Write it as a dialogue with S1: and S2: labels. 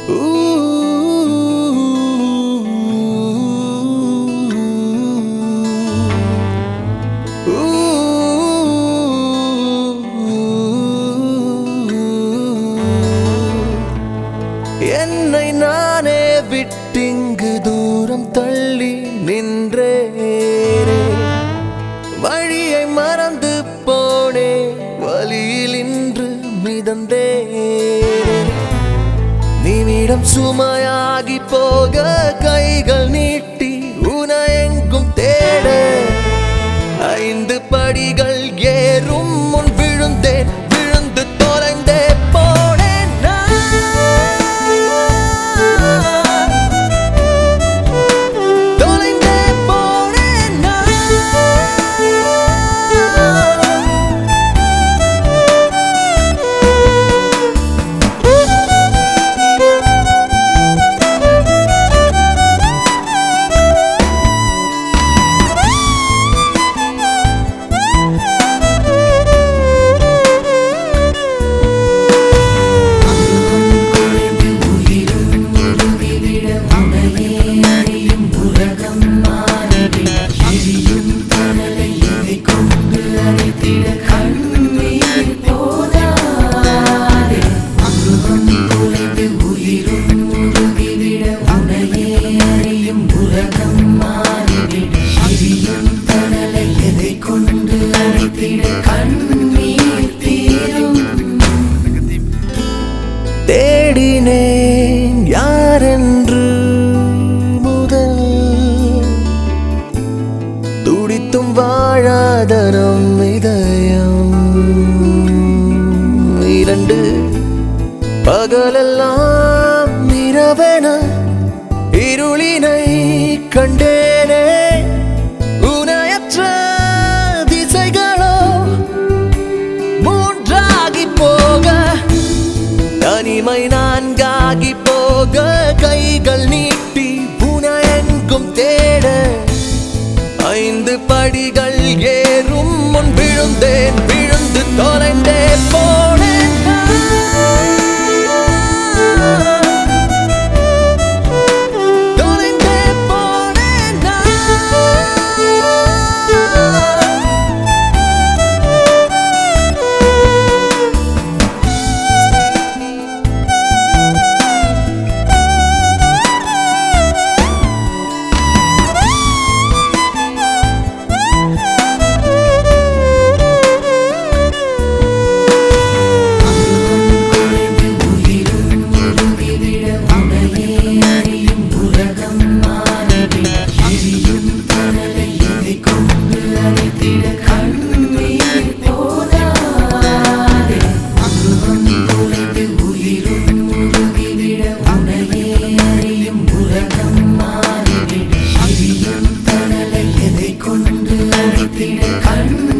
S1: என்னை நானே விட்டிங்கு தூரம் தள்ளி நின்றேனே வழியை மறந்து போனே வழியில் இன்று மிதந்தேனே நிமிடம் சுமையாகி போக கைகள் நீட்டி உன எங்கும் தேட ஐந்து படிகள் ஏறும் முன் விழுந்தேன் விழுந்து தொலைந்தே போனேன் நான். தொலைந்தே போனேன் நான். தேடினேன் யாரென்று முதல் துடித்தும் வாழாதனம் இதயம் இரண்டு பகலெல்லாம் இரவென இருளினை கண்டேனே உனையற்ற திசைகளோ மூன்றாகி போக தனிமை நான்காகி போக கைகள் நீட்டி புன எங்கும் தேட ஐந்து படிகள் ஏறும் முன் விழுந்தேன் விழுந்து தொலைந்தே போனேன் தொலைந்தே போனேன்
S2: கொண்டு அழைத்திட கண்